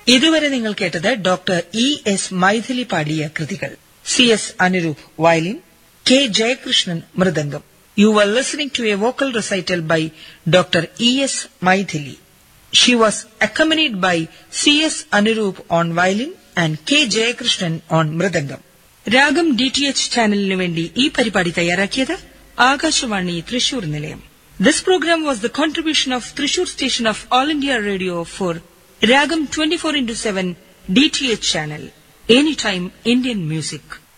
ഇതുവരെ നിങ്ങൾ കേട്ടത് ഡോക്ടർ ഇ എസ് മൈഥിലി പാടിയ കൃതികൾ C S Anuroop violin K Jayakrishnan mridangam you are listening to a vocal recital by doctor E S Maithili she was accompanied by C S Anuroop on violin and K Jayakrishnan on mridangam Raagam D T H ചാനലിനു വേണ്ടി ഈ പരിപാടി തയ്യാറാക്കിയത് ആകാശവാണി തൃശൂർ നിലയം this programme was the contribution of Thrissur station of All India Radio for Raagam twenty four into seven D T H channel any time Indian music